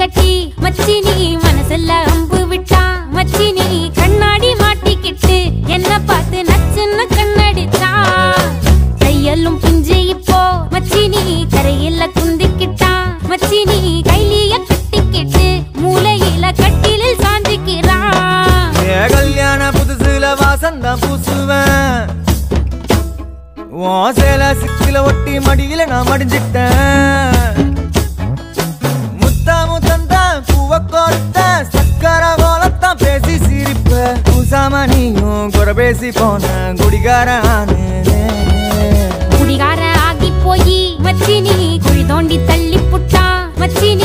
கட்டி மச்சி நீ மனசுல அம்பு விட்டா மச்சி நீ கண்ணாடி மாட்டிக்கிட்டு என்ன பார்த்து நச்சுன்னு கண்ணடிச்சா கையெல்லும் பிஞ்சு இப்போ மச்சி நீ கரையில குந்திக்கிட்டா மச்சி நீ கைலிய கட்டிக்கிட்டு மூலையில கட்டிலில் சாஞ்சிக்கிறா ஏ கல்யாண புதுசுல வாசந்தான் பூசுவேன் உன் சேல சிக்கில ஒட்டி மடியில நான் மடிஞ்சிட்டேன் முத்தா முத்தந்தான் பூவ கோர்த்த சக்கர கோலத்தான் பேசி சிரிப்ப பூசாம நீயும் குறை பேசி போன குடிகார குடிகார ஆகி போய் மச்சி நீ குழி தோண்டி தள்ளி புட்டா மச்சி நீ